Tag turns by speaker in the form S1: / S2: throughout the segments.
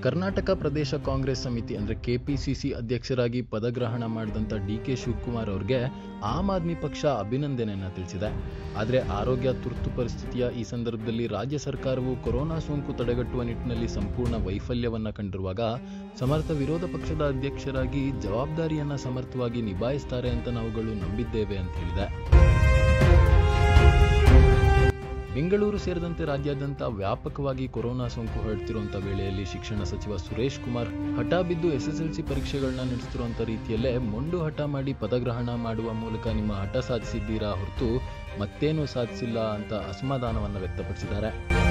S1: ಕರ್ನಾಟಕ ಪ್ರದೇಶ ಕಾಂಗ್ರೆಸ್ ಸಮಿತಿ ಅಂದ್ರೆ ಕೆಪಿಸಿಸಿ ಅಧ್ಯಕ್ಷರಾಗಿ ಪದಗ್ರಹಣ ಮಾಡಿದಂಥ ಡಿ ಕೆ ಶಿವಕುಮಾರ್ ಅವ್ರಿಗೆ ಆಮ್ ಆದ್ಮಿ ಪಕ್ಷ ಅಭಿನಂದನೆಯನ್ನ ತಿಳಿಸಿದೆ ಆದರೆ ಆರೋಗ್ಯ ತುರ್ತು ಪರಿಸ್ಥಿತಿಯ ಈ ಸಂದರ್ಭದಲ್ಲಿ ರಾಜ್ಯ ಸರ್ಕಾರವು ಕೊರೋನಾ ಸೋಂಕು ತಡೆಗಟ್ಟುವ ನಿಟ್ಟಿನಲ್ಲಿ ಸಂಪೂರ್ಣ ವೈಫಲ್ಯವನ್ನ ಕಂಡಿರುವಾಗ ಸಮರ್ಥ ವಿರೋಧ ಪಕ್ಷದ ಅಧ್ಯಕ್ಷರಾಗಿ ಜವಾಬ್ದಾರಿಯನ್ನ ಸಮರ್ಥವಾಗಿ ನಿಭಾಯಿಸ್ತಾರೆ ಅಂತ ನಾವುಗಳು ನಂಬಿದ್ದೇವೆ ಅಂತ ಹೇಳಿದೆ ಬೆಂಗಳೂರು ಸೇರಿದಂತೆ ರಾಜ್ಯಾದ್ಯಂತ ವ್ಯಾಪಕವಾಗಿ ಕೊರೋನಾ ಸೋಂಕು ಹರಡ್ತಿರುವಂತ ವೇಳೆಯಲ್ಲಿ ಶಿಕ್ಷಣ ಸಚಿವ ಸುರೇಶ್ ಕುಮಾರ್ ಹಠ ಬಿದ್ದು ಎಸ್ಎಸ್ಎಲ್ಸಿ ಪರೀಕ್ಷೆಗಳನ್ನ ನಡೆಸ್ತಿರುವಂತ ರೀತಿಯಲ್ಲೇ ಮೊಂಡು ಹಠ ಮಾಡಿ ಪದಗ್ರಹಣ ಮಾಡುವ ಮೂಲಕ ನಿಮ್ಮ ಹಠ ಸಾಧಿಸಿದ್ದೀರಾ ಹೊರತು ಮತ್ತೇನು ಸಾಧಿಸಿಲ್ಲ ಅಂತ ಅಸಮಾಧಾನವನ್ನ ವ್ಯಕ್ತಪಡಿಸಿದ್ದಾರೆ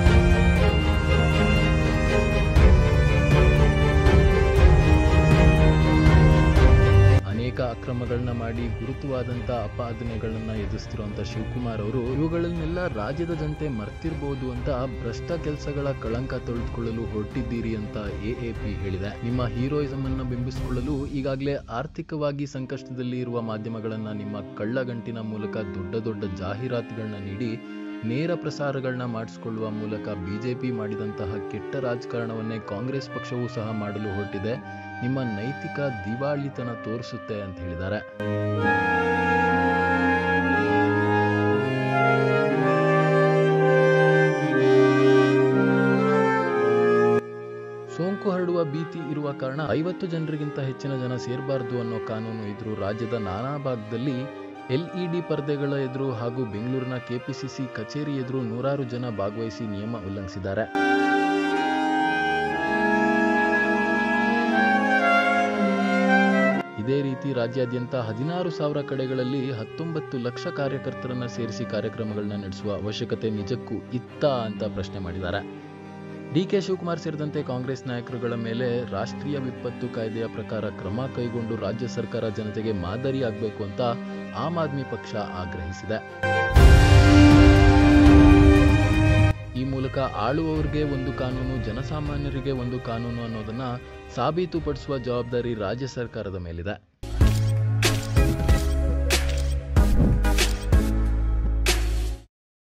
S1: ಅನೇಕ ಅಕ್ರಮಗಳನ್ನ ಮಾಡಿ ಗುರುತುವಾದಂತ ಅಪಾದನೆಗಳನ್ನ ಎದುರಿಸ್ತಿರುವಂತ ಶಿವಕುಮಾರ್ ಅವರು ಇವುಗಳನ್ನೆಲ್ಲ ರಾಜ್ಯದ ಜನತೆ ಮರ್ತಿರ್ಬೋದು ಅಂತ ಭ್ರಷ್ಟ ಕೆಲಸಗಳ ಕಳಂಕ ತೊಳೆದುಕೊಳ್ಳಲು ಹೊರಟಿದ್ದೀರಿ ಅಂತ ಎಎಪಿ ಹೇಳಿದೆ ನಿಮ್ಮ ಹೀರೋಯಿಸಂ ಅನ್ನ ಬಿಂಬಿಸಿಕೊಳ್ಳಲು ಈಗಾಗಲೇ ಆರ್ಥಿಕವಾಗಿ ಸಂಕಷ್ಟದಲ್ಲಿ ಇರುವ ಮಾಧ್ಯಮಗಳನ್ನ ನಿಮ್ಮ ಕಳ್ಳಗಂಟಿನ ಮೂಲಕ ದೊಡ್ಡ ದೊಡ್ಡ ಜಾಹೀರಾತುಗಳನ್ನ ನೀಡಿ ನೇರ ಪ್ರಸಾರಗಳನ್ನ ಮಾಡಿಸಿಕೊಳ್ಳುವ ಮೂಲಕ ಬಿಜೆಪಿ ಮಾಡಿದಂತಹ ಕೆಟ್ಟ ರಾಜಕಾರಣವನ್ನೇ ಕಾಂಗ್ರೆಸ್ ಪಕ್ಷವೂ ಸಹ ಮಾಡಲು ಹೊರಟಿದೆ ನಿಮ್ಮ ನೈತಿಕ ದಿವಾಳಿತನ ತೋರಿಸುತ್ತೆ ಅಂತ ಹೇಳಿದ್ದಾರೆ ಸೋಂಕು ಹರಡುವ ಭೀತಿ ಇರುವ ಕಾರಣ ಐವತ್ತು ಜನರಿಗಿಂತ ಹೆಚ್ಚಿನ ಜನ ಸೇರಬಾರದು ಅನ್ನೋ ಕಾನೂನು ಇದ್ರೂ ರಾಜ್ಯದ ನಾನಾ ಭಾಗದಲ್ಲಿ ಎಲ್ಇಡಿ ಪರದೆಗಳ ಎದುರು ಹಾಗೂ ಬೆಂಗಳೂರಿನ ಕೆಪಿಸಿಸಿ ಕಚೇರಿ ಎದುರು ನೂರಾರು ಜನ ಭಾಗವಹಿಸಿ ನಿಯಮ ಉಲ್ಲಂಘಿಸಿದ್ದಾರೆ ಇದೇ ರೀತಿ ರಾಜ್ಯಾದ್ಯಂತ ಹದಿನಾರು ಸಾವಿರ ಕಡೆಗಳಲ್ಲಿ ಹತ್ತೊಂಬತ್ತು ಲಕ್ಷ ಕಾರ್ಯಕರ್ತರನ್ನ ಸೇರಿಸಿ ಕಾರ್ಯಕ್ರಮಗಳನ್ನ ನಡೆಸುವ ಅವಶ್ಯಕತೆ ನಿಜಕ್ಕೂ ಇತ್ತ ಅಂತ ಪ್ರಶ್ನೆ ಮಾಡಿದ್ದಾರೆ ಡಿ ಕೆ ಶಿವಕುಮಾರ್ ಸೇರಿದಂತೆ ಕಾಂಗ್ರೆಸ್ ನಾಯಕರುಗಳ ಮೇಲೆ ರಾಷ್ಟ್ರೀಯ ವಿಪತ್ತು ಕಾಯ್ದೆಯ ಪ್ರಕಾರ ಕ್ರಮ ಕೈಗೊಂಡು ರಾಜ್ಯ ಸರ್ಕಾರ ಜನತೆಗೆ ಮಾದರಿಯಾಗಬೇಕು ಅಂತ ಆಮ್ ಆದ್ಮಿ ಪಕ್ಷ ಆಗ್ರಹಿಸಿದೆ ಈ ಮೂಲಕ ಆಳುವವರಿಗೆ ಒಂದು ಕಾನೂನು ಜನಸಾಮಾನ್ಯರಿಗೆ ಒಂದು ಕಾನೂನು ಅನ್ನೋದನ್ನ ಸಾಬೀತುಪಡಿಸುವ ಜವಾಬ್ದಾರಿ ರಾಜ್ಯ ಸರ್ಕಾರದ ಮೇಲಿದೆ